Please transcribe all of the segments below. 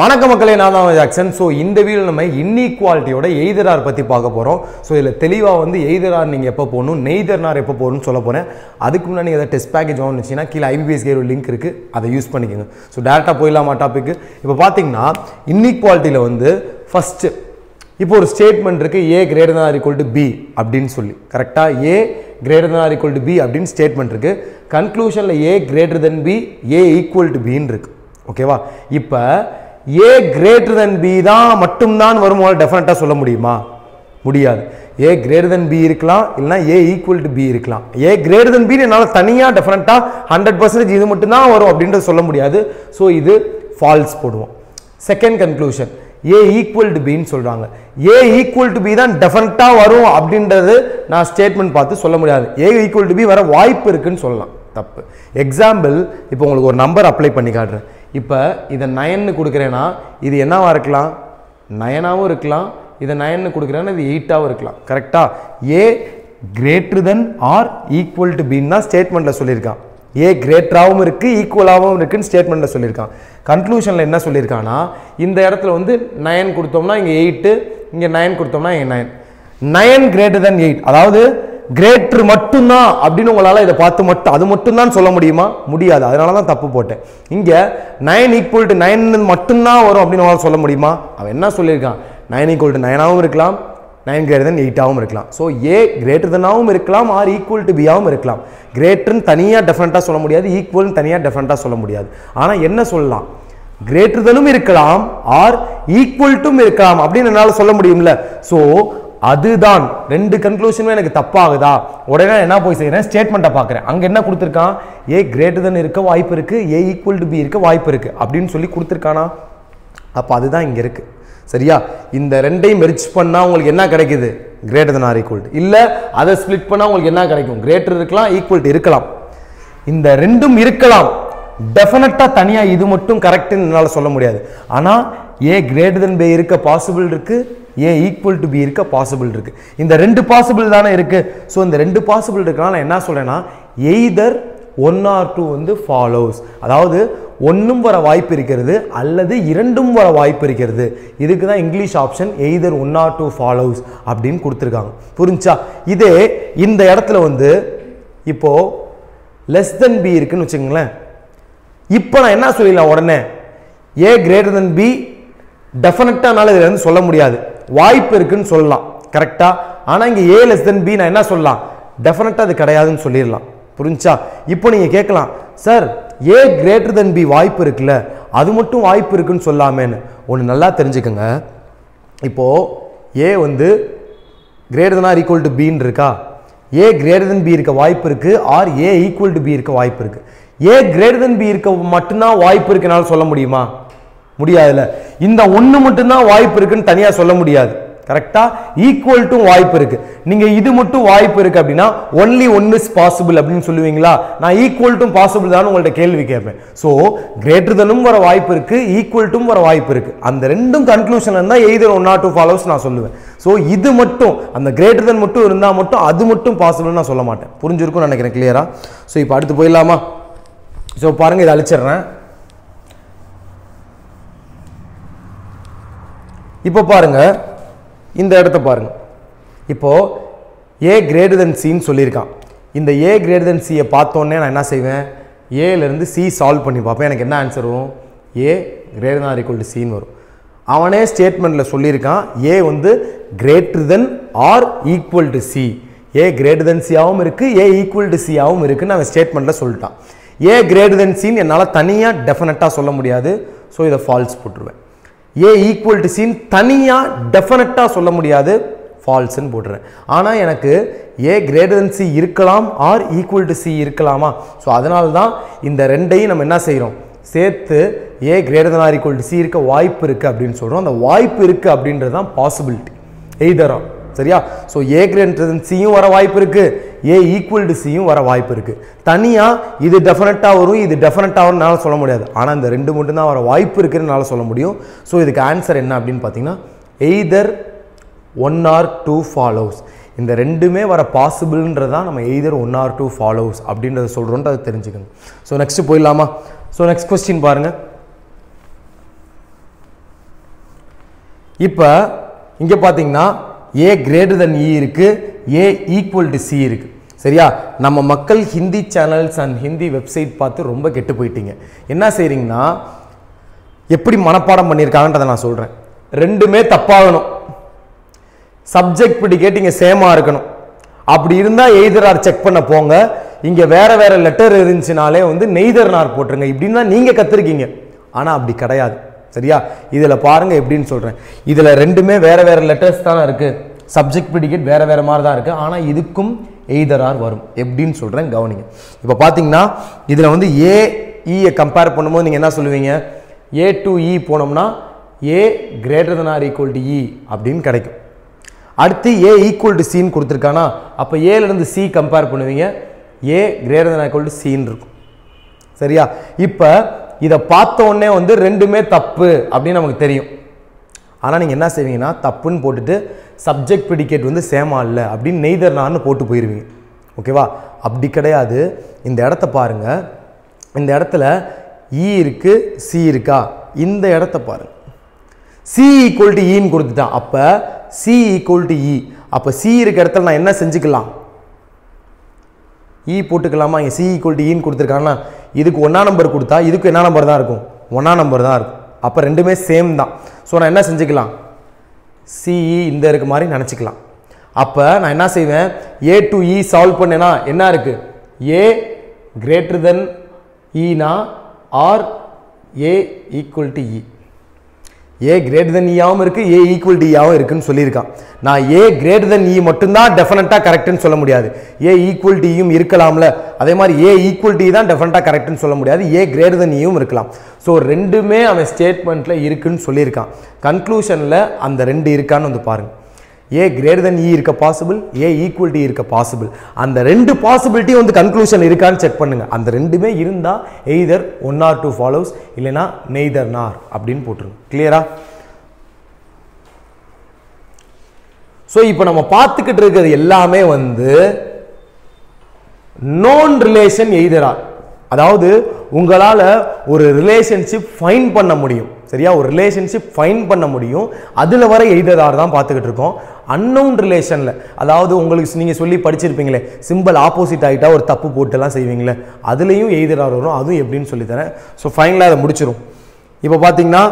வணக்க மக்களே நான் தான் ஜாக்சன் ஸோ இந்த வீடியோ நம்ம இன்இக்வாலிட்டியோட எய்தரார் பற்றி பார்க்க போகிறோம் ஸோ இதில் தெளிவாக வந்து எய்தரார் நீங்கள் எப்போ போகணும் நெய்தர்னார் எப்போ போகணும்னு சொல்ல போகிறேன் அதுக்கு முன்னாடி நீங்கள் எதாவது டெஸ்ட் பேக்கேஜ் வாங்கினுச்சின்னா கீழே ஐபிபிஎஸ் கேர் லிங்க் இருக்குது அதை யூஸ் பண்ணிக்கோங்க ஸோ டேரெக்டாக போயிடலாமா டாப்பிக்கு இப்போ பார்த்தீங்கன்னா இன்இக்வாலிட்டியில் வந்து ஃபஸ்ட்டு இப்போ ஒரு ஸ்டேட்மெண்ட் இருக்குது A greater than equal to B அப்படின்னு சொல்லி கரெக்டாக A greater than equal to B அப்படின்னு ஸ்டேட்மெண்ட் இருக்குது கன்க்ளூஷனில் A greater than B A equal to பின்னு இருக்கு ஓகேவா இப்போ ஏ கிரேட்டர் தென் பி தான் மட்டும்தான் வரும் டெஃபினட்டாக சொல்ல முடியுமா முடியாது ஏ கிரேட்டர் தென் பி இருக்கலாம் இல்லைனா ஏ ஈக்குவல் டு பி இருக்கலாம் ஏ கிரேட்டர் தென் பி என்னால் தனியாக டெஃபினட்டாக ஹண்ட்ரட் பர்சன்டேஜ் இது மட்டும்தான் வரும் அப்படின்றது சொல்ல முடியாது ஸோ இது ஃபால்ஸ் போடுவோம் second conclusion A equal to பின்னு சொல்கிறாங்க ஏ ஈக்குவல் டு பி தான் டெஃபினட்டாக வரும் அப்படின்றது நான் ஸ்டேட்மெண்ட் பார்த்து சொல்ல முடியாது ஏ ஈக்குவல் டு பி வர வாய்ப்பு இருக்குன்னு சொல்லலாம் தப்பு எக்ஸாம்பிள் இப்போ உங்களுக்கு ஒரு நம்பர் அப்ளை பண்ணி காட்டுறேன் இப்போ இதை நயன்னு கொடுக்குறேன்னா இது என்னவா இருக்கலாம் நயனாகவும் இருக்கலாம் இதை நயன்னு கொடுக்குறேன்னா இது எயிட்டாகவும் இருக்கலாம் கரெக்டாக A greater than or equal to பின்னு தான் ஸ்டேட்மெண்ட்டில் சொல்லியிருக்கான் ஏ கிரேட்டராகவும் இருக்குது ஈக்குவலாகவும் இருக்குன்னு ஸ்டேட்மெண்ட்டில் சொல்லியிருக்கான் கன்க்ளூஷனில் என்ன சொல்லியிருக்கான்னா இந்த இடத்துல வந்து நயன் கொடுத்தோம்னா இங்கே எயிட்டு இங்கே நயன் கொடுத்தோம்னா இங்கே nine nine greater than eight அதாவது கிரேட்டர் மட்டும்தான் அப்படின்னு உங்களால் இதை பார்த்து மட்டும் அது மட்டும்தான் சொல்ல முடியுமா முடியாது அதனால தான் தப்பு போட்டேன் இங்கே நைன் ஈக்குவல் டு நைன் மட்டும்தான் வரும் அப்படின்னு உங்களால் சொல்ல முடியுமா அவன் என்ன சொல்லியிருக்கான் நைன் ஈக்குவல் டு நைனாகவும் இருக்கலாம் நைன் கிரேட்டர் தென் எயிட்டாகவும் இருக்கலாம் ஸோ ஏ கிரேட்டர் தென்னாகவும் இருக்கலாம் ஆர் ஈக்குவல் டு பியாகவும் இருக்கலாம் கிரேட்டர்னு தனியாக டெஃபரெண்ட்டாக சொல்ல முடியாது ஈக்குவல்னு தனியாக டெஃபரெண்ட்டாக சொல்ல முடியாது ஆனால் என்ன சொல்லலாம் கிரேட்டர் தெனும் இருக்கலாம் ஆர் ஈக்குவல் டும் இருக்கலாம் அப்படின்னு என்னால் சொல்ல முடியும்ல ஸோ அதுதான் ரெண்டு கன்க்ளூஷனுமே எனக்கு தப்பாகுதா உடனே நான் என்ன போய் செய்கிறேன் ஸ்டேட்மெண்ட்டை பார்க்குறேன் அங்கே என்ன கொடுத்துருக்கான் ஏ கிரேட்டர் தென் இருக்க வாய்ப்பு இருக்குது ஏ ஈக்குவல் டு பி இருக்க வாய்ப்பு இருக்குது அப்படின்னு சொல்லி கொடுத்துருக்கானா அப்போ அதுதான் இங்கே இருக்குது சரியா இந்த ரெண்டையும் மெரிச் பண்ணால் உங்களுக்கு என்ன கிடைக்குது கிரேட்டர் தென் ஆர் ஈக்குவல் இல்லை அதை ஸ்ப்ளிட் பண்ணால் உங்களுக்கு என்ன கிடைக்கும் கிரேட்டர் இருக்கலாம் ஈக்குவல் இருக்கலாம் இந்த ரெண்டும் இருக்கலாம் டெஃபினட்டாக தனியாக இது மட்டும் கரெக்டுன்னு என்னால் சொல்ல முடியாது ஆனால் ஏ கிரேட்டர் தென் பி இருக்க பாசிபிள் இருக்குது ஏ ஈக்குவல் டு பி இருக்க பாசிபிள் இருக்குது இந்த ரெண்டு பாசிபிள் தானே இருக்குது ஸோ இந்த ரெண்டு பாசிபிள் இருக்கனால நான் என்ன சொல்கிறேன்னா எய்தர் ஒன் ஆர் டூ வந்து ஃபாலோஸ் அதாவது ஒன்றும் வர வாய்ப்பு இருக்கிறது அல்லது இரண்டும் வர வாய்ப்பு இருக்கிறது இதுக்கு தான் English option either one or two follows அப்படின்னு கொடுத்துருக்காங்க புரிஞ்சா இதே இந்த இடத்துல வந்து இப்போது லெஸ் தென் பி இருக்குன்னு வச்சுங்களேன் இப்போ நான் என்ன சொல்லிடலாம் உடனே ஏ கிரேட்டர் தென் பி டெஃபினட்டாக இதில் இருந்து சொல்ல முடியாது வாய்ப்பு இருக்குன்னு சொல்லலாம் கரெக்டாக ஆனால் இங்கே ஏ லெஸ் தென் பி நான் என்ன சொல்லலாம் டெஃபினட்டாக அது கிடையாதுன்னு சொல்லிடலாம் புரிஞ்சா இப்போ நீங்கள் கேட்கலாம் sir A greater than B வாய்ப்பு இருக்குல்ல அது மட்டும் வாய்ப்பு இருக்குன்னு சொல்லாமேன்னு ஒன்று நல்லா தெரிஞ்சுக்கோங்க இப்போது ஏ வந்து greater than or equal to பின்னு இருக்கா ஏ கிரேட்டர் தென் பி இருக்க வாய்ப்பு இருக்குது or A equal to B இருக்க வாய்ப்பு இருக்குது ஏ கிரேட்டர் தென் பி இருக்க மட்டும்தான் வாய்ப்பு இருக்குனால சொல்ல முடியுமா முடியாதுல்ல இந்த ஒன்று மட்டும்தான் வாய்ப்பு இருக்குன்னு தனியாக சொல்ல முடியாது கரெக்டா ஈக்குவல் டு வாய்ப்பு இருக்கு நீங்க இது மட்டும் வாய்ப்பு இருக்கு அப்படின்னா ஒன்லி ஒன் இஸ் பாசிபிள் அப்படின்னு சொல்லுவீங்களா நான் ஈக்குவல் டும் பாசிபிள் தான் உங்கள்ட்ட கேள்வி கேட்பேன் ஸோ கிரேட்டர் தனும் வர வாய்ப்பு இருக்கு ஈக்குவல் டும் வர வாய்ப்பு இருக்கு அந்த ரெண்டும் கன்க்ளூஷன் இருந்தால் either one or two follows நான் சொல்லுவேன் ஸோ இது மட்டும் அந்த கிரேட்டர் தன் மட்டும் இருந்தால் மட்டும் அது மட்டும் பாசிபிள் நான் சொல்ல மாட்டேன் புரிஞ்சிருக்கும் நினைக்கிறேன் கிளியரா ஸோ இப்போ அடுத்து போயிடலாமா ஸோ பாருங்க இதை அழிச்சிடுறேன் இப்போ பாருங்க இந்த இடத்த பாருங்க இப்போ ஏ கிரேட்டர் தென் சின்னு சொல்லியிருக்கான் இந்த ஏ கிரேட்டர் தென் சியை பார்த்தோன்னே நான் என்ன செய்வேன் ஏலேருந்து சி சால்வ் பண்ணி பார்ப்பேன் எனக்கு என்ன ஆன்சர் வரும் A greater than equal to சின்னு வரும் அவனே ஸ்டேட்மெண்ட்டில் சொல்லியிருக்கான் ஏ வந்து greater than or equal to C A greater than சியாகவும் இருக்குது ஏ ஈக்குவல் டு சியாகவும் இருக்குன்னு அவன் ஸ்டேட்மெண்ட்டில் சொல்லிட்டான் ஏ கிரேட்டர் தென் சின்னு என்னால் தனியாக டெஃபினட்டாக சொல்ல முடியாது ஸோ இதை ஃபால்ஸ் போட்டுருவேன் ஏ ஈக்குவல் டு சின் தனியாக டெஃபினட்டாக சொல்ல முடியாது ஃபால்ஸ்ன்னு போட்டுறேன் ஆனால் எனக்கு ஏ கிரேட்டர் தென் சி இருக்கலாம் ஆர் ஈக்குவல் டு சி இருக்கலாமா ஸோ அதனால தான் இந்த ரெண்டையும் நம்ம என்ன செய்கிறோம் சேர்த்து A greater than or equal to C இருக்க வாய்ப்பு இருக்குது அப்படின்னு சொல்கிறோம் அந்த வாய்ப்பு இருக்குது அப்படின்றது தான் பாசிபிலிட்டி எய்தரா சரியா ஸோ ஏ கிரேட்டர் தென் சியும் வர வாய்ப்பு இருக்குது ஏ ஈக்குவல் டு சியும் வர வாய்ப்பு இருக்குது தனியாக இது டெஃபினட்டாக வரும் இது டெஃபினட்டாக வரும்னால சொல்ல முடியாது ஆனால் இந்த ரெண்டு மட்டும்தான் வர வாய்ப்பு இருக்குதுனால சொல்ல முடியும் ஸோ இதுக்கு ஆன்சர் என்ன அப்படின்னு பார்த்தீங்கன்னா either one or two follows இந்த ரெண்டுமே வர பாசிபிள்ன்றதான் நம்ம either one or two follows அப்படின்றத சொல்கிறோன்ட்டு அதை தெரிஞ்சுக்கணும் ஸோ நெக்ஸ்ட் போயிடலாமா ஸோ நெக்ஸ்ட் கொஸ்டின் பாருங்கள் இப்போ இங்கே பார்த்தீங்கன்னா ஏ கிரேட்டர் than இ இருக்கு ஏ ஈக்குவல் டு சி இருக்கு சரியா நம்ம மக்கள் Hindi channels and Hindi website பார்த்து ரொம்ப கெட்டு போயிட்டீங்க என்ன செய்றீங்கன்னா எப்படி மனப்பாடம் பண்ணியிருக்காங்கன்றதை நான் சொல்கிறேன் ரெண்டுமே தப்பாகணும் சப்ஜெக்ட் ப்ரிடிகேட் இங்கே சேமாக இருக்கணும் அப்படி இருந்தால் எய்தரார் செக் பண்ண போங்க இங்கே வேற வேற லெட்டர் இருந்துச்சுனாலே வந்து நெய்தர்னார் போட்டுருங்க இப்படின்னு தான் நீங்கள் கற்றுருக்கீங்க ஆனால் அப்படி கிடையாது சரியா இதில் பாருங்க எப்படின்னு சொல்கிறேன் இதில் ரெண்டுமே வேற வேற லெட்டர்ஸ் தானே இருக்குது சப்ஜெக்ட் ப்ரிடிகேட் வேற வேற மாதிரி தான் இருக்குது ஆனால் இதுக்கும் எய்தரார் வரும் எப்படின்னு சொல்கிறேன் கவனிங்க இப்போ பார்த்தீங்கன்னா இதில் வந்து ஏ ஈயை கம்பேர் பண்ணும்போது நீங்கள் என்ன சொல்லுவீங்க ஏ டு இ போனோம்னா A greater than or equal to E அப்படின்னு கிடைக்கும் அடுத்து ஏ ஈக்குவல் டு சின்னு கொடுத்துருக்கானா அப்போ ஏலேருந்து சி கம்பேர் பண்ணுவீங்க A greater than equal to சின்னு இருக்கும் சரியா இப்போ இதை பார்த்த உடனே வந்து ரெண்டுமே தப்பு அப்படின்னு நமக்கு தெரியும் ஆனால் நீங்கள் என்ன செய்வீங்கன்னா தப்புன்னு போட்டுட்டு சப்ஜெக்ட் ப்ரிடிகேட் வந்து சேமா இல்லை அப்படின்னு நெய்தர் நான்னு போட்டு போயிடுவீங்க ஓகேவா அப்படி கிடையாது இந்த இடத்த பாருங்க இந்த இடத்துல இ இருக்கு சி இருக்கா இந்த இடத்த பாருங்க சி ஈக்குவல் டு இன்னு கொடுத்துட்டான் அப்போ சி ஈக்குவல் டு இ அப்போ சி இருக்க இடத்துல நான் என்ன செஞ்சுக்கலாம் இ போட்டுக்கலாமா இங்கே சி ஈக்குவல் டு இன்னு கொடுத்துருக்காங்கன்னா இதுக்கு ஒன்றா நம்பர் கொடுத்தா இதுக்கு என்ன நம்பர் தான் இருக்கும் ஒன்றா நம்பர் தான் இருக்கும் அப்போ ரெண்டுமே சேம் தான் ஸோ நான் என்ன செஞ்சுக்கலாம் சிஇ இந்த இருக்க மாதிரி நினச்சிக்கலாம் அப்போ நான் என்ன செய்வேன் ஏ டு இ சால்வ் பண்ணேன்னா என்ன இருக்குது ஏ கிரேட்டர் தென் ஈனா or A equal to E A greater than ஈயாவும் இருக்குது ஏ ஈக்குவல் டு ஈயாவும் இருக்குன்னு சொல்லியிருக்கான் நான் ஏ கிரேட்டர் தென் இ மட்டும்தான் டெஃபினட்டாக கரெக்ட்னு சொல்ல முடியாது ஏ ஈக்குவல் டு ஈயும் இருக்கலாம்ல அதே மாதிரி ஏ ஈக்குவல் டு தான் டெஃபினட்டாக கரெக்ட்னு சொல்ல முடியாது ஏ கிரேட்டர் தென் ஈயும் இருக்கலாம் ஸோ ரெண்டுமே அவன் ஸ்டேட்மெண்ட்டில் இருக்குன்னு சொல்லியிருக்கான் கன்க்ளூஷனில் அந்த ரெண்டு இருக்கான்னு வந்து பாருங்க ஏ கிரேட்டர் தென் இ இருக்க பாசிபிள் ஏ ஈக்குவல் டு இருக்க பாசிபிள் அந்த ரெண்டு பாசிபிலிட்டியும் வந்து கன்க்ளூஷன் இருக்கான்னு செக் பண்ணுங்க அந்த ரெண்டுமே இருந்தால் either one or two follows இல்லைனா நெய்தர் நார் அப்படின்னு போட்டுருங்க கிளியரா ஸோ இப்போ நம்ம பார்த்துக்கிட்டு இருக்கிறது எல்லாமே வந்து நோன் ரிலேஷன் எய்தரா அதாவது உங்களால் ஒரு ரிலேஷன்ஷிப் ஃபைன் பண்ண முடியும் சரியா ஒரு ரிலேஷன்ஷிப் ஃபைன் பண்ண முடியும் அதில் வர எய்தரார் தான் பார்த்துக்கிட்டு இருக்கோம் அன்னவுன் ரிலேஷனில் அதாவது உங்களுக்கு நீங்கள் சொல்லி படிச்சிருப்பீங்களே சிம்பிள் ஆப்போசிட் ஆகிட்டா ஒரு தப்பு போட்டுலாம் செய்வீங்களே அதுலேயும் எய்தரார் வரும் அதுவும் எப்படின்னு சொல்லித்தரேன் ஸோ ஃபைனலாக அதை முடிச்சிரும் இப்போ பார்த்தீங்கன்னா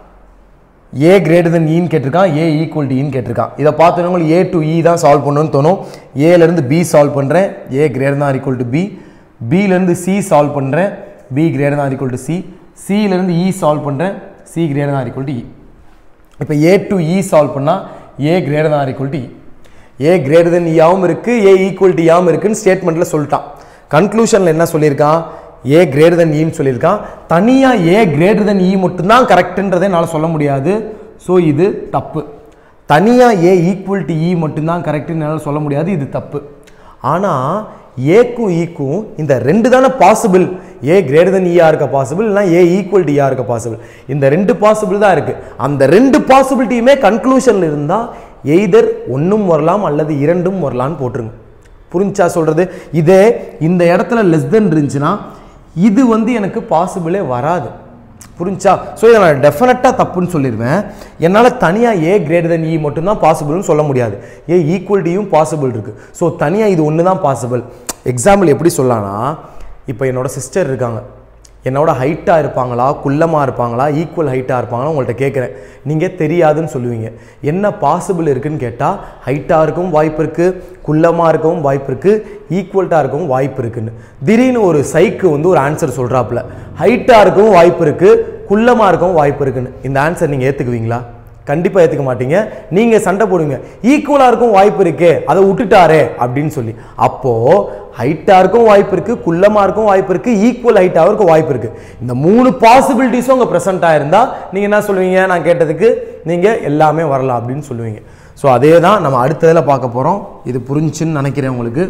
ஏ கிரேட்டர் தென் ஈன்னு கேட்டிருக்கான் ஏ ஈக்குவல் டு ஈன்னு கேட்டிருக்கான் இதை பார்த்தவங்க ஏ டு இ தான் சால்வ் பண்ணணும்னு தோணும் ஏலேருந்து பி சால்வ் பண்ணுறேன் A greater than equal to B பிலேருந்து சி சால்வ் பண்ணுறேன் B greater than equal to C சிலேருந்து இ சால்வ் பண்ணுறேன் C greater than equal to E இப்போ ஏ டு இ சால்வ் பண்ணால் A greater than equal to E A greater than இயாவும் இருக்குது A equal to இயாவும் இருக்குன்னு ஸ்டேட்மெண்ட்டில் சொல்லிட்டான் கன்க்ளூஷனில் என்ன சொல்லியிருக்கான் ஏ கிரேட்டர் தென் ஈன்னு சொல்லியிருக்கான் தனியாக ஏ கிரேட்டர் தென் இ மட்டும்தான் கரெக்டுன்றதை என்னால் சொல்ல முடியாது ஸோ இது தப்பு தனியாக ஏ ஈக்குவல் டு இ மட்டும்தான் கரெக்டுன்னு என்னால் சொல்ல முடியாது இது தப்பு ஆனால் ஏக்கும் ஈக்கும் இந்த ரெண்டு தானே பாசிபிள் ஏ கிரேட்டர் தென் ஈயா இருக்க பாசிபிள் இல்லைனா ஏ ஈக்குவல் டு ஈயா இருக்க பாசிபிள் இந்த ரெண்டு பாசிபிள் தான் இருக்குது அந்த ரெண்டு பாசிபிலிட்டியுமே கன்க்ளூஷனில் இருந்தால் எய்தர் ஒன்றும் வரலாம் அல்லது இரண்டும் வரலான்னு போட்டுருங்க புரிஞ்சா சொல்கிறது இதே இந்த இடத்துல லெஸ் தென் இருந்துச்சுன்னா இது வந்து எனக்கு பாசிபிளே வராது புரிஞ்சா ஸோ இதை நான் டெஃபினட்டாக தப்புன்னு சொல்லிடுவேன் என்னால் தனியாக ஏ கிரேட்டர் தென் இ மட்டும்தான் பாசிபிள்னு சொல்ல முடியாது ஏ ஈக்குவல் டியும் பாசிபிள் இருக்குது ஸோ தனியாக இது ஒன்று தான் பாசிபிள் எக்ஸாம்பிள் எப்படி சொல்லலாம்னா இப்போ என்னோட சிஸ்டர் இருக்காங்க என்னோட ஹைட்டாக இருப்பாங்களா குள்ளமாக இருப்பாங்களா ஈக்குவல் ஹைட்டாக இருப்பாங்களா உங்கள்கிட்ட கேட்குறேன் நீங்கள் தெரியாதுன்னு சொல்லுவீங்க என்ன பாசிபிள் இருக்குன்னு கேட்டால் ஹைட்டாக இருக்கவும் வாய்ப்பு இருக்குது குள்ளமாக இருக்கவும் வாய்ப்பு இருக்குது ஈக்குவல்ட்டாக இருக்கவும் வாய்ப்பு இருக்குன்னு திடீர்னு ஒரு சைக்கு வந்து ஒரு ஆன்சர் சொல்கிறாப்புல ஹைட்டாக இருக்கவும் வாய்ப்பு இருக்குது குள்ளமாக இருக்கவும் வாய்ப்பு இருக்குன்னு இந்த ஆன்சர் நீங்கள் ஏற்றுக்குவீங்களா கண்டிப்பாக ஏற்றுக்க மாட்டீங்க நீங்கள் சண்டை போடுவீங்க ஈக்குவலாக இருக்கும் வாய்ப்பு இருக்கே அதை விட்டுட்டாரே அப்படின்னு சொல்லி அப்போது ஹைட்டாக இருக்கும் வாய்ப்பு இருக்குது குள்ளமாக இருக்கும் வாய்ப்பு இருக்குது ஈக்குவல் ஹைட்டாக இருக்கும் வாய்ப்பு இருக்குது இந்த மூணு பாசிபிலிட்டிஸும் உங்கள் ப்ரெசென்ட்டாக இருந்தால் நீங்கள் என்ன சொல்லுவீங்க நான் கேட்டதுக்கு நீங்கள் எல்லாமே வரலாம் அப்படின்னு சொல்லுவீங்க ஸோ அதே தான் நம்ம அடுத்ததில் பார்க்க போகிறோம் இது புரிஞ்சுன்னு நினைக்கிறேன் உங்களுக்கு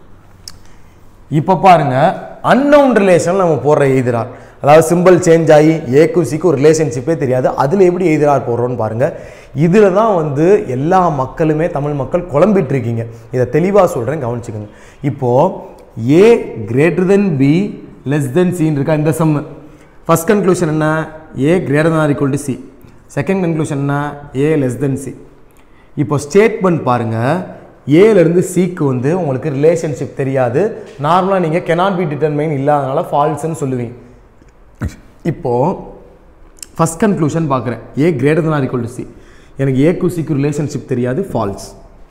இப்போ பாருங்க அன்னவுன் ரிலேஷன் நம்ம போடுற எய்தரார் அதாவது சிம்பிள் சேஞ்ச் ஆகி ஏக்கும் சிக்கும் ரிலேஷன்ஷிப்பே தெரியாது அதில் எப்படி எய்தரார் போடுறோன்னு பாருங்க இதில் தான் வந்து எல்லா மக்களுமே தமிழ் மக்கள் குழம்பிட்டு இருக்கீங்க இதை தெளிவாக சொல்கிறேன் கவனிச்சுக்கோங்க இப்போது A greater than B less than சின்னு இருக்கா இந்த சம்மு ஃபர்ஸ்ட் கன்க்ளூஷன் என்ன A greater than equal to C second கன்க்ளூஷன்னா ஏ லெஸ் தென் சி இப்போ ஸ்டேட்மெண்ட் பாருங்கள் ஏலேருந்து சிக்கு வந்து உங்களுக்கு ரிலேஷன்ஷிப் தெரியாது நார்மலாக நீங்கள் cannot பி டிட்டர்மைன் இல்லாதனால ஃபால்ஸ்ன்னு சொல்லுவீங்க இப்போது ஃபஸ்ட் கன்க்ளூஷன் பார்க்குறேன் A greater than or equal to C எனக்கு ஏக்கு சிக்கு ரிலேஷன்ஷிப் தெரியாது ஃபால்ஸ்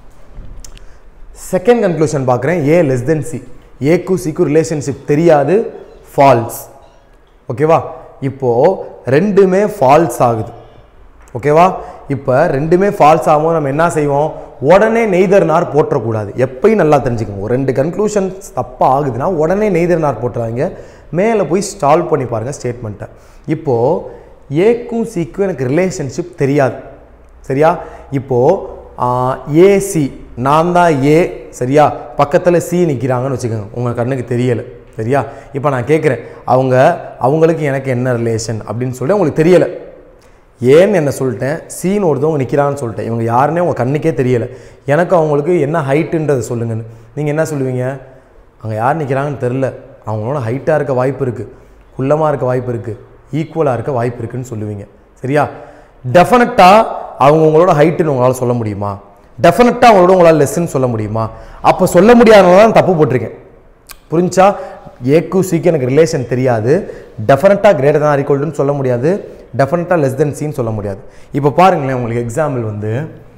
செகண்ட் கன்க்ளூஷன் பார்க்குறேன் ஏ லெஸ் தென் சி ஏக்கு சிக்கு ரிலேஷன்ஷிப் தெரியாது ஃபால்ஸ் ஓகேவா இப்போது ரெண்டுமே ஃபால்ஸ் ஆகுது ஓகேவா இப்போ ரெண்டுமே ஃபால்ஸ் ஆகும்போது நம்ம என்ன செய்வோம் உடனே நெய்தர் நார் போட்டுறக்கூடாது எப்பயும் நல்லா தெரிஞ்சுக்கோங்க ஒரு ரெண்டு கன்க்ளூஷன்ஸ் தப்பாக ஆகுதுன்னா உடனே நெய்தர் நார் போட்டுறாங்க மேலே போய் ஸ்டால்வ் பண்ணி பாருங்கள் ஸ்டேட்மெண்ட்டை இப்போது ஏக்கும் சிக்கும் எனக்கு ரிலேஷன்ஷிப் தெரியாது சரியா இப்போது ஏசி நான் தான் ஏ சரியா பக்கத்தில் சி நிற்கிறாங்கன்னு வச்சுக்கோங்க உங்கள் கண்ணுக்கு தெரியலை சரியா இப்போ நான் கேட்குறேன் அவங்க அவங்களுக்கு எனக்கு என்ன ரிலேஷன் அப்படின்னு சொல்லி உங்களுக்கு தெரியலை ஏன்னு என்ன சொல்லிட்டேன் சீன் ஒருத்தவங்க நிற்கிறான்னு சொல்லிட்டேன் இவங்க யாருன்னே உங்கள் கண்ணுக்கே தெரியலை எனக்கு அவங்களுக்கு என்ன ஹைட்டுன்றதை சொல்லுங்கன்னு நீங்கள் என்ன சொல்லுவீங்க அங்கே யார் நிற்கிறாங்கன்னு தெரில அவங்களோட ஹைட்டாக இருக்க வாய்ப்பு இருக்குது குள்ளமாக இருக்க வாய்ப்பு இருக்குது ஈக்குவலாக இருக்க வாய்ப்பு இருக்குன்னு சொல்லுவீங்க சரியா டெஃபினட்டாக அவங்க உங்களோட ஹைட்டுன்னு உங்களால் சொல்ல முடியுமா டெஃபினட்டாக அவங்களோட உங்களால் லெஸ்ன்னு சொல்ல முடியுமா அப்போ சொல்ல முடியாதவங்க தான் தப்பு போட்டிருக்கேன் புரிஞ்சா ஏக்கு சிக்கு எனக்கு ரிலேஷன் தெரியாது டெஃபினட்டாக கிரேட்டர் தான் ஈக்குவல்டுன்னு சொல்ல முடியாது டெஃபினட்டாக லெஸ் தென் சின்னு சொல்ல முடியாது இப்போ பாருங்களேன் உங்களுக்கு எக்ஸாம்பிள் வந்து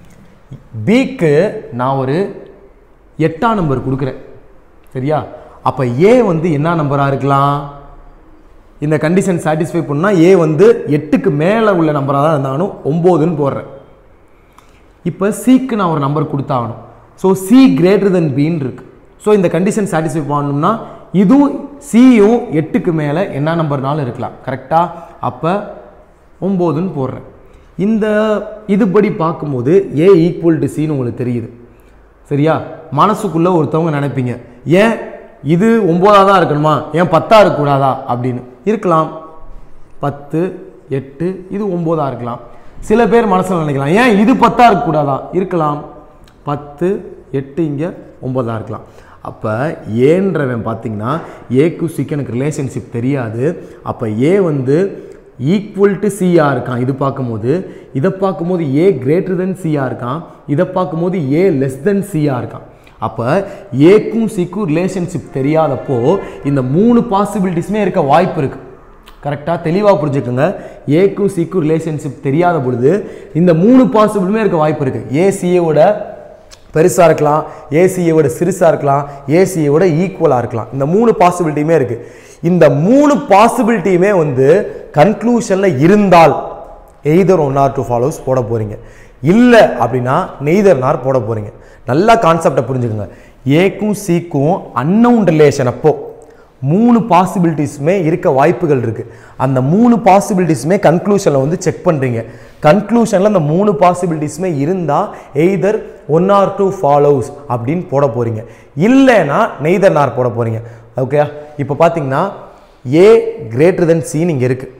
பிக்கு நான் ஒரு எட்டாம் நம்பர் கொடுக்குறேன் சரியா அப்போ ஏ வந்து என்ன நம்பராக இருக்கலாம் இந்த கண்டிஷன் சாட்டிஸ்ஃபை பண்ணால் ஏ வந்து எட்டுக்கு மேலே உள்ள நம்பராக தான் இருந்தாலும் ஒம்போதுன்னு போடுறேன் இப்போ சிக்கு நான் ஒரு நம்பர் கொடுத்தாகணும் ஸோ சி கிரேட்டர் தென் பின்னு இருக்கு ஸோ இந்த கண்டிஷன் சாட்டிஸ்ஃபை பண்ணணும்னா இதுவும் சியும் எட்டுக்கு மேலே என்ன நம்பர்னாலும் இருக்கலாம் கரெக்டாக அப்போ ஒம்போதுன்னு போடுறேன் இந்த இதுபடி பார்க்கும்போது ஏ ஈக்குவல் டு சின்னு உங்களுக்கு தெரியுது சரியா மனசுக்குள்ளே ஒருத்தவங்க நினைப்பீங்க ஏன் இது ஒம்போதாக தான் இருக்கணுமா ஏன் பத்தா இருக்கக்கூடாதா அப்படின்னு இருக்கலாம் பத்து எட்டு இது ஒம்போதாக இருக்கலாம் சில பேர் மனசில் நினைக்கலாம் ஏன் இது பத்தா இருக்கக்கூடாதா இருக்கலாம் பத்து எட்டு இங்கே ஒம்போதாக இருக்கலாம் அப்போ ஏன்றவன் பார்த்தீங்கன்னா ஏக்கு சிக்கு எனக்கு ரிலேஷன்ஷிப் தெரியாது அப்போ ஏ வந்து ஈக்குவல் டு சிஆ இருக்கான் இது பார்க்கும்போது இதை பார்க்கும்போது ஏ கிரேட்டர் தென் சிஆ இருக்கான் இதை பார்க்கும்போது ஏ லெஸ் தென் சிஆ இருக்கான் அப்போ ஏக்கும் சிக்கும் ரிலேஷன்ஷிப் தெரியாதப்போ இந்த மூணு பாசிபிலிட்டிஸுமே இருக்க வாய்ப்பு இருக்குது கரெக்டாக தெளிவாக புரிஞ்சுக்கோங்க ஏக்கும் சிக்கும் ரிலேஷன்ஷிப் தெரியாத பொழுது இந்த மூணு பாசிபிளுமே இருக்க வாய்ப்பு இருக்குது ஏசியோட பெருசாக இருக்கலாம் ஏசியோட சிறுசாக இருக்கலாம் ஏசியோட ஈக்குவலாக இருக்கலாம் இந்த மூணு பாசிபிலிட்டியுமே இருக்குது இந்த மூணு பாசிபிலிட்டியுமே வந்து கன்க்ளூஷனில் இருந்தால் either one or two follows போட போகிறீங்க இல்லை அப்படின்னா நெய்தர் நார் போட போகிறீங்க நல்லா கான்செப்டை புரிஞ்சுக்கோங்க ஏக்கும் சிக்கும் அன்னவுன் ரிலேஷன் அப்போ மூணு பாசிபிலிட்டிஸுமே இருக்க வாய்ப்புகள் இருக்குது அந்த மூணு பாசிபிலிட்டிஸுமே கன்க்ளூஷனில் வந்து செக் பண்ணுறீங்க கன்க்ளூஷனில் அந்த மூணு பாசிபிலிட்டிஸுமே இருந்தால் either one or two follows அப்படின்னு போட போகிறீங்க இல்லைன்னா நெய்தர் நார் போட போகிறீங்க ஓகே இப்போ பார்த்தீங்கன்னா ஏ கிரேட்டர் தென் சின்னு இங்கே இருக்குது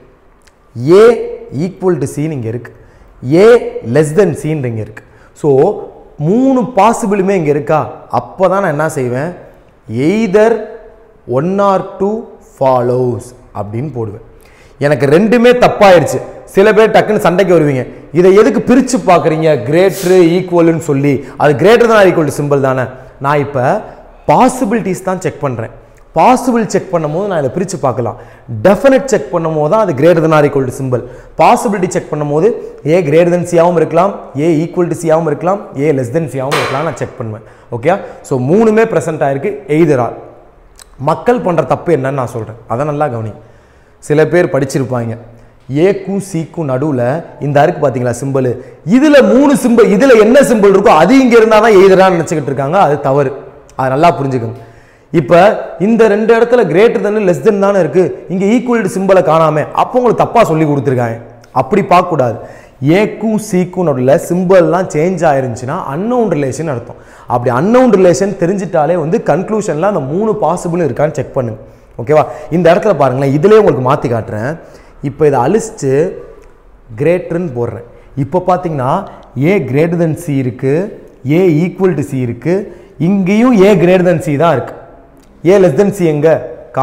ஏ ஈக்குவல் டு சின்னு இங்கே இருக்குது ஏ லெஸ் தென் சின்னு இங்கே இருக்குது ஸோ மூணு பாசிபிளுமே இங்கே இருக்கா அப்போ தான் நான் என்ன செய்வேன் either one or two follows அப்படின்னு போடுவேன் எனக்கு ரெண்டுமே தப்பாயிருச்சு சில பேர் டக்குன்னு சண்டைக்கு வருவீங்க இதை எதுக்கு பிரித்து பார்க்குறீங்க கிரேட்ரு ஈக்குவல்னு சொல்லி அது கிரேட்டர் தான் ஈக்குவல் சிம்பிள் தானே நான் இப்போ பாசிபிலிட்டிஸ் தான் செக் பண்ணுறேன் பாசிபிள் செக் பண்ணும்போது நான் இதை பிரித்து பார்க்கலாம் டெஃபினட் செக் பண்ணும்போது தான் அது greater than or equal to symbol possibility check பண்ணும்போது ஏ கிரேட்டர் தென் சியாவும் இருக்கலாம் ஏ ஈக்குவல் டு சியாவும் இருக்கலாம் ஏ லெஸ் தென் சியாவும் இருக்கலாம் நான் செக் பண்ணுவேன் ஓகே ஸோ மூணுமே ப்ரெசென்ட் ஆயிருக்கு எய்தர் ஆர் மக்கள் பண்ணுற தப்பு என்னன்னு நான் சொல்கிறேன் அதை நல்லா கவனி சில பேர் படிச்சிருப்பாங்க ஏக்கும் சிக்கும் நடுவில் இந்த அருக்கு பார்த்தீங்களா சிம்பிள் இதில் மூணு சிம்பிள் இதில் என்ன சிம்பிள் இருக்கோ அது இங்கே இருந்தால் தான் எய்தரான்னு நினச்சிக்கிட்டு இருக்காங்க அது தவறு அதை நல்லா புரிஞ்சுக்கோங்க இப்போ இந்த ரெண்டு இடத்துல கிரேட்டர் தன் லெஸ் தென் தானே இருக்குது இங்கே ஈக்குவல் சிம்பிளை காணாம அப்போ உங்களுக்கு தப்பாக சொல்லி கொடுத்துருக்காங்க அப்படி பார்க்கக்கூடாது ஏக்கும் சிக்கும் நடுவில் சிம்பிள்லாம் சேஞ்ச் ஆயிருந்துச்சுன்னா அன்னவுன் ரிலேஷன் அர்த்தம் அப்படி அன்னவுன் ரிலேஷன் தெரிஞ்சிட்டாலே வந்து கன்க்ளூஷனில் அந்த மூணு பாசிபிள் இருக்கான்னு செக் பண்ணுங்க ஓகேவா இந்த இடத்துல பாருங்களேன் இதிலே உங்களுக்கு மாற்றி காட்டுறேன் இப்போ இதை அழிச்சிட்டு கிரேட்டர்னு போடுறேன் இப்போ பார்த்தீங்கன்னா ஏ கிரேட்டர் தென் சி இருக்குது ஏ ஈக்குவல் டு சி இருக்குது இங்கேயும் ஏ கிரேட்டர் தென் சி தான் இருக்குது ஏ லெஸ் தென் சி எங்க காணாம்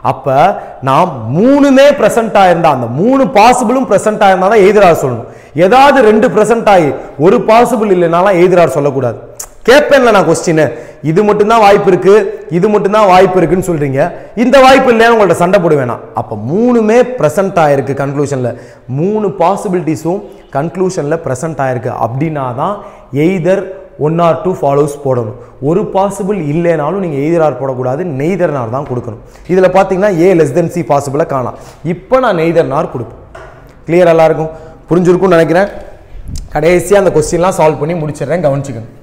அப்ப நான் மூணுமே பிரசன்ட் ஆயிருந்தா அந்த மூணு பாசிபிளும் பிரசன்ட் ஆயிருந்தா தான் எதிரார் சொல்லணும் ஏதாவது ரெண்டு பிரசன்ட் ஆகி ஒரு பாசிபிள் இல்லைனாலாம் எதிரார் சொல்லக்கூடாது கேட்பேன்ல நான் கொஸ்டின் இது மட்டும்தான் வாய்ப்பு இருக்கு இது மட்டும்தான் வாய்ப்பு இருக்குன்னு சொல்றீங்க இந்த வாய்ப்பு இல்லைன்னு உங்கள்ட்ட சண்டை போட வேணாம் அப்ப மூணுமே பிரசன்ட் ஆயிருக்கு கன்க்ளூஷன்ல மூணு பாசிபிலிட்டிஸும் கன்க்ளூஷன்ல பிரசன்ட் ஆயிருக்கு அப்படின்னா தான் either one or two follows போடணும் ஒரு பாசிபிள் இல்லைனாலும் நீங்கள் எய்தரார் போடக்கூடாது நெய்தர்னார் தான் கொடுக்கணும் இதில் பார்த்தீங்கன்னா ஏ லெஸ் தென் சி பாசிபிளாக காணாம் இப்போ நான் நெய்தர்னார் கொடுப்பேன் கிளியர் எல்லாருக்கும் புரிஞ்சிருக்கும்னு நினைக்கிறேன் கடைசியாக அந்த கொஸ்டின்லாம் சால்வ் பண்ணி முடிச்சிடுறேன் கவனிச்சுக்கணும்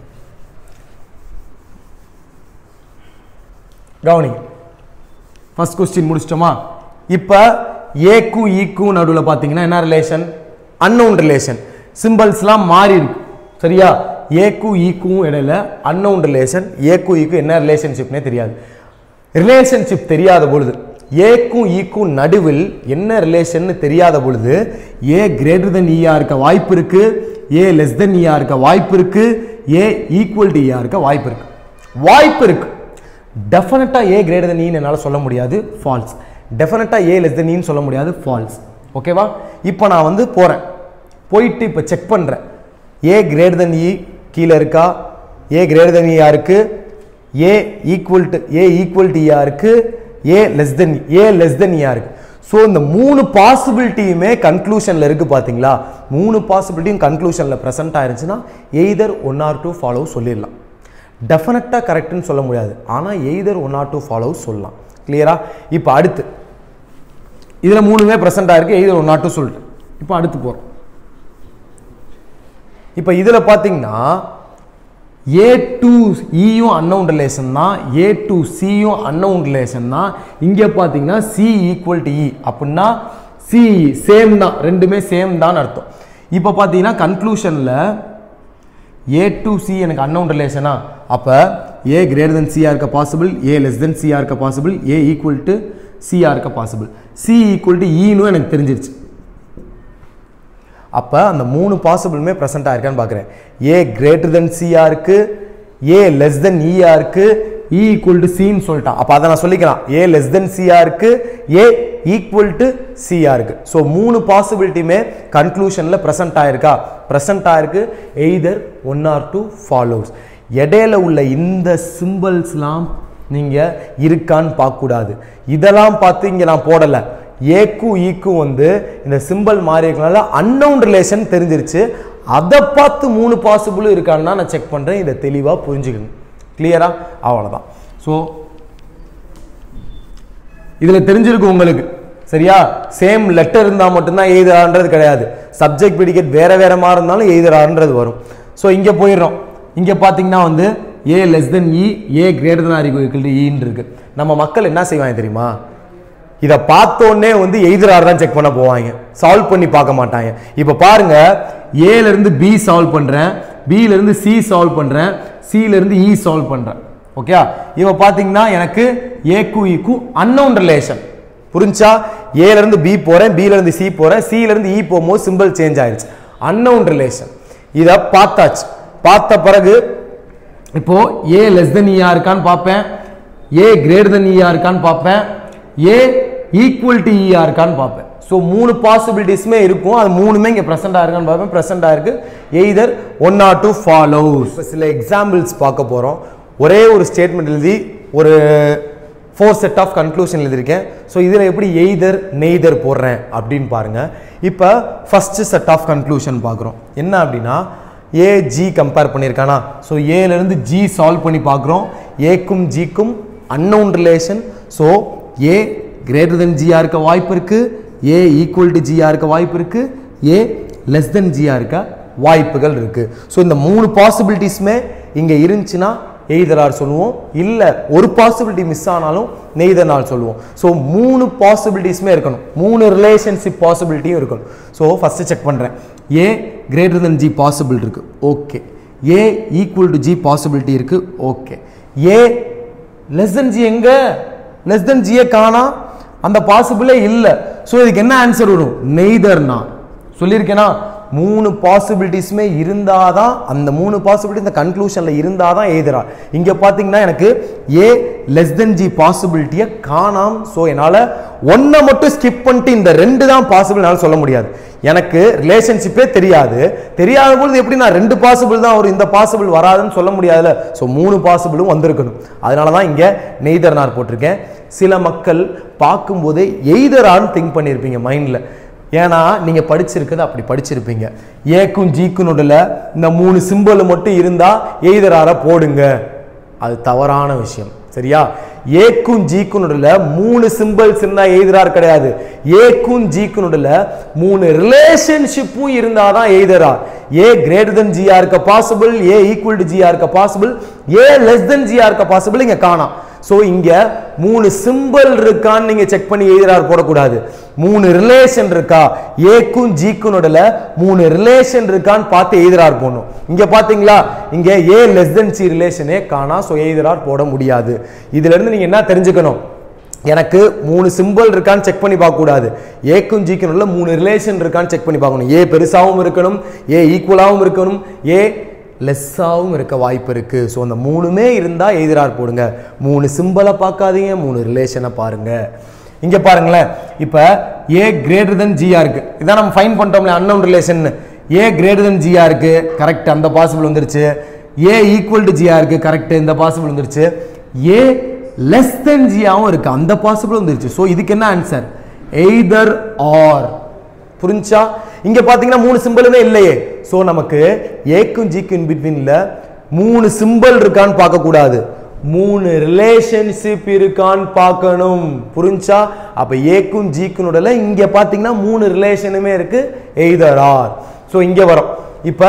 கவனிங்க ஃபர்ஸ்ட் கொஸ்டின் முடிச்சிட்டோமா இப்போ ஏக்கும் ஈக்கும் நடுவில் பார்த்தீங்கன்னா என்ன ரிலேஷன் அன்னோன் ரிலேஷன் சிம்பிள்ஸ்லாம் மாறி இருக்கு சரியா ஏக்கும் ஈக்கும் இடையில அன்னோன் ரிலேஷன் ஏக்கும் ஈக்கும் என்ன ரிலேஷன்ஷிப்னே தெரியாது ரிலேஷன்ஷிப் தெரியாத பொழுது ஏக்கும் ஈக்கும் நடுவில் என்ன ரிலேஷன் தெரியாத பொழுது ஏ கிரேட்டர் தென் ஈயா இருக்க வாய்ப்பு இருக்கு ஏ லெஸ் தென் ஈயா இருக்க வாய்ப்பு இருக்கு ஏ ஈக்குவல் டு ஈயா இருக்க வாய்ப்பு இருக்கு வாய்ப்பு இருக்கு டெஃபினட்டாக ஏ கிரேட்டர் தென் ஈன்னு என்னால் சொல்ல முடியாது ஃபால்ஸ் டெஃபினட்டாக ஏ லெஸ் தென் ஈன்னு சொல்ல முடியாது ஃபால்ஸ் ஓகேவா இப்போ நான் வந்து போகிறேன் போயிட்டு இப்போ செக் பண்ணுறேன் ஏ கிரேட்டர் தென் இ கீழே இருக்கா ஏ கிரேட்டர் தென் ஈயா இருக்கு A equal to A equal to ஈயா இருக்கு A less then A less தென் ஈயா இருக்கு ஸோ இந்த மூணு பாசிபிலிட்டியுமே கன்க்ளூஷனில் இருக்கு பார்த்தீங்களா மூணு பாசிபிலிட்டியும் கன்க்ளூஷனில் ப்ரெசென்ட் ஆயிருச்சுன்னா either one or two follow சொல்லிடலாம் டெஃபினட்டாக கரெக்ட்னு சொல்ல முடியாது ஆனால் either one or two follow சொல்லலாம் கிளியரா இப்போ அடுத்து இதில் மூணுமே ப்ரெசென்ட் ஆயிருக்கு எய்தர் ஒன் ஆர் டூ சொல்லிட்டு இப்போ அடுத்து போகிறோம் இப்போ இதில் பார்த்தீங்கன்னா ஏ டு இயும் அன்னவுன் ரிலேஷன் தான் ஏ டு சியும் அன்னவுன் ரிலேஷன் தான் இங்கே பார்த்தீங்கன்னா சி ஈக்குவல் டு இ அப்படின்னா சி சேம் தான் ரெண்டுமே சேம் தான் அர்த்தம் இப்போ பார்த்தீங்கன்னா கன்க்ளூஷனில் ஏ டு சி எனக்கு அன்னவுன் ரிலேஷனா அப்போ ஏ கிரேட்டர் தென் சிஆர் இருக்க பாசிபிள் ஏ லெஸ் தென் சிஆர் இருக்க பாசிபிள் ஏ ஈக்குவல் டு சிஆர் இருக்க பாசிபிள் சி ஈக்குவல் டு ஈனும் எனக்கு தெரிஞ்சிருச்சு அப்போ அந்த மூணு பாசிபிளுமே ப்ரெசென்ட் ஆயிருக்கான்னு பார்க்குறேன் ஏ கிரேட்டர் தென் சியா இருக்கு ஏ லெஸ் தென் ஈயா இருக்கு இ ஈக்குவல் டு சின்னு சொல்லிட்டான் அப்போ அதை நான் சொல்லிக்கலாம் ஏ லெஸ் தென் சியா இருக்கு ஏ ஈக்குவல் டு சியா இருக்கு ஸோ மூணு பாசிபிலிட்டியுமே கன்க்ளூஷனில் ப்ரெசென்ட் ஆயிருக்கா ப்ரெசென்ட் ஆயிருக்கு either one or two follows இடையில உள்ள இந்த சிம்பிள்ஸ்லாம் நீங்கள் இருக்கான்னு பார்க்கக்கூடாது இதெல்லாம் பார்த்து இங்கே நான் போடலை ஏக்கும் ஈக்கும் வந்து இந்த சிம்பிள் மாறி இருக்கனால அன்னவுன் ரிலேஷன் தெரிஞ்சிருச்சு அதை பார்த்து மூணு பாசிபிளும் இருக்கான்னு நான் செக் பண்ணுறேன் இதை தெளிவாக புரிஞ்சுக்கணும் கிளியரா அவ்வளோதான் ஸோ இதில் தெரிஞ்சிருக்கு உங்களுக்கு சரியா சேம் லெட்டர் இருந்தால் மட்டும்தான் எய்தரான்றது கிடையாது சப்ஜெக்ட் ப்ரிடிகேட் வேற வேற மாதிரி இருந்தாலும் எய்தரான்றது வரும் ஸோ இங்கே போயிடுறோம் இங்கே பார்த்தீங்கன்னா வந்து A less than E A greater than or equal to ஈன்னு இருக்கு நம்ம மக்கள் என்ன செய்வாங்க தெரியுமா இதை பார்த்தோன்னே வந்து எய்தரார் தான் செக் பண்ண போவாங்க சால்வ் பண்ணி பார்க்க மாட்டாங்க இப்போ பாருங்க ஏல இருந்து பி சால்வ் பண்றேன் பில இருந்து சி சால்வ் பண்றேன் சில இருந்து இ சால்வ் பண்றேன் ஓகே இப்போ பாத்தீங்கன்னா எனக்கு ஏக்கு ஈக்கு அன்னோன் ரிலேஷன் புரிஞ்சா ஏல இருந்து பி போறேன் பில இருந்து சி போறேன் சில இருந்து இ போகும்போது சிம்பிள் சேஞ்ச் ஆயிருச்சு அன்னோன் ரிலேஷன் இதை பார்த்தாச்சு பார்த்த பிறகு இப்போ ஏ லெஸ் தென் ஈயா இருக்கான்னு பார்ப்பேன் ஏ கிரேட்டர் தென் ஈயா இருக்கான்னு பார்ப்பேன் ஏ ஈக்குவல் டு ஈயா இருக்கான்னு பார்ப்பேன் ஸோ மூணு பாசிபிலிட்டிஸுமே இருக்கும் அது மூணுமே இங்கே ப்ரெசென்ட் ஆயிருக்கான்னு பார்ப்பேன் ப்ரெசென்ட் ஆயிருக்கு either one or two follows இப்போ சில எக்ஸாம்பிள்ஸ் பார்க்க போகிறோம் ஒரே ஒரு ஸ்டேட்மெண்ட் எழுதி ஒரு ஃபோர் செட் ஆஃப் கன்க்ளூஷன் எழுதியிருக்கேன் ஸோ இதில் எப்படி எய்தர் நெய்தர் போடுறேன் அப்படின்னு பாருங்க இப்போ ஃபர்ஸ்ட் செட் ஆஃப் கன்க்ளூஷன் பார்க்குறோம் என்ன அப்படின்னா ஏ ஜி கம்பேர் பண்ணியிருக்கானா ஸோ ஏலேருந்து ஜி சால்வ் பண்ணி பார்க்குறோம் ஏக்கும் ஜிக்கும் unknown relation so A greater than ஜியா இருக்க வாய்ப்பு இருக்கு ஏ ஈக்குவல் டு ஜியா இருக்க வாய்ப்பு இருக்கு ஏ லெஸ் தென் ஜியா இருக்க வாய்ப்புகள் இருக்கு ஸோ இந்த மூணு பாசிபிலிட்டிஸுமே இங்கே இருந்துச்சுன்னா எய்தரார் சொல்லுவோம் இல்லை ஒரு பாசிபிலிட்டி மிஸ் ஆனாலும் நெய்தனால் சொல்லுவோம் ஸோ மூணு பாசிபிலிட்டிஸுமே இருக்கணும் மூணு ரிலேஷன்ஷிப் பாசிபிலிட்டியும் இருக்கணும் ஸோ ஃபஸ்ட்டு செக் பண்ணுறேன் A greater than G possible இருக்கு okay A equal to G possibility இருக்கு okay A less than G எங்க லெஸ் தென் ஜியை காணா அந்த பாசிபிளே இல்லை ஸோ இதுக்கு என்ன ஆன்சர் வரும் நெய்தர்னா சொல்லியிருக்கேனா மூணு பாசிபிலிட்டிஸுமே இருந்தால் தான் அந்த மூணு பாசிபிலிட்டி இந்த கன்க்ளூஷனில் இருந்தால் தான் எழுதுறார் இங்கே பார்த்தீங்கன்னா எனக்கு ஏ லெஸ் தென் ஜி பாசிபிலிட்டியை காணாம் ஸோ என்னால் ஒன்றை மட்டும் ஸ்கிப் பண்ணிட்டு இந்த ரெண்டு தான் பாசிபிள் என்னால் சொல்ல முடியாது எனக்கு ரிலேஷன்ஷிப்பே தெரியாது தெரியாத பொழுது எப்படி நான் ரெண்டு பாசிபிள் தான் வரும் இந்த பாசிபிள் வராதுன்னு சொல்ல முடியாதுல்ல ஸோ மூணு பாசிபிளும் வந்திருக்கணும் அதனால தான் இங்கே நெய்தர் நார் போட்டிருக்கேன் சில மக்கள் பார்க்கும்போதே எய்தரான்னு திங்க் பண்ணியிருப்பீங்க மைண்டில் ஏன்னா நீங்கள் படிச்சிருக்கிறது அப்படி படிச்சிருப்பீங்க ஏக்கும் ஜீக்கும் நடுல இந்த மூணு சிம்பிள் மட்டும் இருந்தால் எய்தரார போடுங்க அது தவறான விஷயம் சரியா ஏக்கும் ஜீக்கும் நடுல மூணு சிம்பிள்ஸ் இருந்தா எய்தரார் கிடையாது ஏக்கும் ஜீக்கும் நடுல மூணு ரிலேஷன்ஷிப்பும் இருந்தாதான் எய்தரார் ஏ கிரேட்டர் தென் ஜியா இருக்க பாசிபிள் ஏ ஈக்குவல் டு ஜியா இருக்க பாசிபிள் ஏ லெஸ் தென் ஜியா இருக்க பாசிபிள் இங்க காணாம் ஸோ இங்க மூணு சிம்பிள் இருக்கான்னு நீங்க செக் பண்ணி எழுதுறார் போடக்கூடாது மூணு ரிலேஷன் இருக்கா ஏக்கும் ஜிக்கும் நடுல மூணு ரிலேஷன் இருக்கான்னு பார்த்து எழுதுறார் போடணும் இங்க பாத்தீங்களா இங்க ஏ லெஸ் தென் சி ரிலேஷனே காணா ஸோ எழுதுறார் போட முடியாது இதுல இருந்து நீங்க என்ன தெரிஞ்சுக்கணும் எனக்கு மூணு சிம்பிள் இருக்கான்னு செக் பண்ணி பார்க்க கூடாது ஏக்கும் ஜிக்கும் உள்ள மூணு ரிலேஷன் இருக்கான்னு செக் பண்ணி பார்க்கணும் ஏ பெருசாகவும் இருக்கணும் ஏ ஈக்குவலாகவும் இருக்கணும் ஏ லெஸ்ஸாகவும் இருக்க வாய்ப்பு இருக்கு ஸோ அந்த மூணுமே இருந்தால் எதிரார் போடுங்க மூணு சிம்பிளை பார்க்காதீங்க மூணு ரிலேஷனை பாருங்க இங்க பாருங்களேன் இப்போ ஏ கிரேட்டர் தென் ஜியா இருக்கு இதான் நம்ம ஃபைன் பண்ணிட்டோம்ல unknown relation A greater than ஜியா இருக்கு கரெக்ட் அந்த பாசிபிள் வந்துருச்சு ஏ ஈக்குவல் டு ஜியா இருக்கு கரெக்ட் இந்த பாசிபிள் வந்துருச்சு ஏ லெஸ் தென் ஜியாவும் இருக்கு அந்த பாசிபிள் வந்துருச்சு ஸோ இதுக்கு என்ன ஆன்சர் எய்தர் ஆர் புரிஞ்சா இங்க பாத்தீங்கன்னா மூணு சிம்பிளுமே இல்லையே ஸோ நமக்கு ஏக்கும் ஜிக்கும் இன் பிட்வீன்ல மூணு சிம்பிள் இருக்கான்னு பார்க்க கூடாது மூணு ரிலேஷன்ஷிப் இருக்கான்னு பார்க்கணும் புரிஞ்சா அப்ப ஏக்கும் ஜிக்கும் உடல இங்க பாத்தீங்கன்னா மூணு ரிலேஷனுமே இருக்கு எய்தர் ஆர் ஸோ இங்க வரும் இப்ப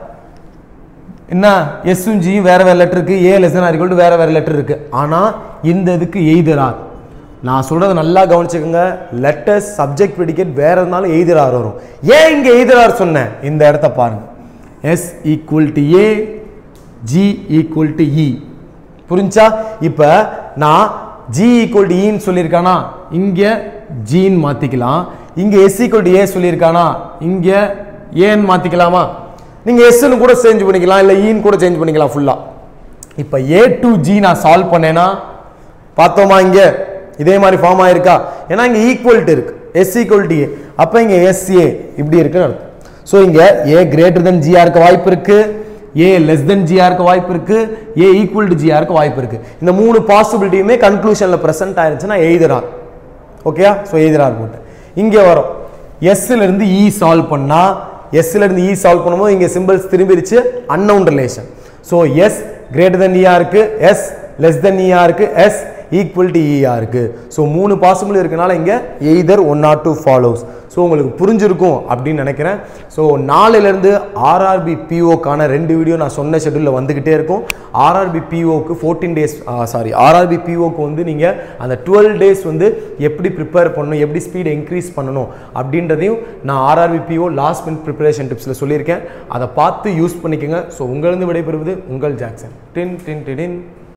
என்ன எஸ்ஸும் ஜியும் வேற வேற லெட்டர் இருக்கு ஏ லெசன் ஆர் வேற வேற லெட்டர் இருக்கு ஆனா இந்த இதுக்கு எய்தரார் நான் சொல்றதை நல்லா கவனிச்சுக்கோங்க லெட்டர்ஸ் சப்ஜெக்ட் ப்ரிடிகேட் வேற இருந்தாலும் எய்தரார் வரும் ஏன் இங்க எய்தரார் சொன்னேன் இந்த இடத்த பாருங்க S equal to A G equal to E புரிஞ்சா இப்ப நான் ஜி ஈக்குவல் டு இன்னு சொல்லியிருக்கானா இங்க ஜின்னு மாத்திக்கலாம் இங்க எஸ் ஈக்குவல் டு ஏ சொல்லியிருக்கானா இங்க ஏன்னு மாத்திக்கலாமா நீங்க எஸ்ன்னு கூட சேஞ்ச் பண்ணிக்கலாம் இல்ல ஈன்னு கூட சேஞ்ச் பண்ணிக்கலாம் ஃபுல்லா இப்ப ஏ டு ஜி நான் சால்வ் பண்ணேனா பார்த்தோமா இங்க இதே மாதிரி ஃபார்ம் ஆயிருக்கா ஏன்னா இங்க ஈக்குவல்ட்டு இருக்கு எஸ் ஈக்குவல்டி ஏ அப்ப இங்க எஸ்ஏ இப்படி இருக்குன்னு அர்த்தம் ஸோ இங்க ஏ கிரேட்டர் தென் ஜியா இருக்க வாய்ப்பு இருக்கு ஏ லெஸ் தென் ஜியா இருக்க வாய்ப்பு இருக்கு ஏ ஈக்குவல் டு ஜியா இருக்க வாய்ப்பு இருக்கு இந்த மூணு பாசிபிலிட்டியுமே கன்க்ளூஷன்ல பிரசன்ட் ஆயிருச்சுன்னா எய்தரார் ஓகேயா ஸோ எய்தரார் போட்டு இங்க வரும் எஸ்ல இருந்து இ சால்வ் பண்ணா எஸ்ல இருந்து இ சால்வ் பண்ணும்போது இங்க சிம்பிள்ஸ் திரும்பிருச்சு unknown relation so S greater than இயா இருக்கு எஸ் லெஸ் தென் இயா இருக்கு எஸ் ஈக்குவல் டு இயா இருக்கு ஸோ மூணு பாசிபிள் இருக்கனால இங்க either one or two follows so உங்களுக்கு புரிஞ்சிருக்கும் அப்படின்னு நினைக்கிறேன் ஸோ நாளையிலேருந்து ஆர்ஆர்பி பிஓக்கான ரெண்டு வீடியோ நான் சொன்ன ஷெட்யூலில் வந்துக்கிட்டே இருக்கும் ஆர்ஆர்பி பிஓக்கு ஃபோர்டீன் டேஸ் சாரி ஆர்ஆர்பி பிஓக்கு வந்து நீங்கள் அந்த டுவெல் டேஸ் வந்து எப்படி ப்ரிப்பேர் பண்ணணும் எப்படி ஸ்பீடை இன்க்ரீஸ் பண்ணணும் அப்படின்றதையும் நான் RRB PO last minute preparation டிப்ஸில் சொல்லியிருக்கேன் அதை பார்த்து யூஸ் பண்ணிக்கோங்க ஸோ உங்களிருந்து விடைபெறுவது உங்கள் ஜாக்சன் டின் டின் டின்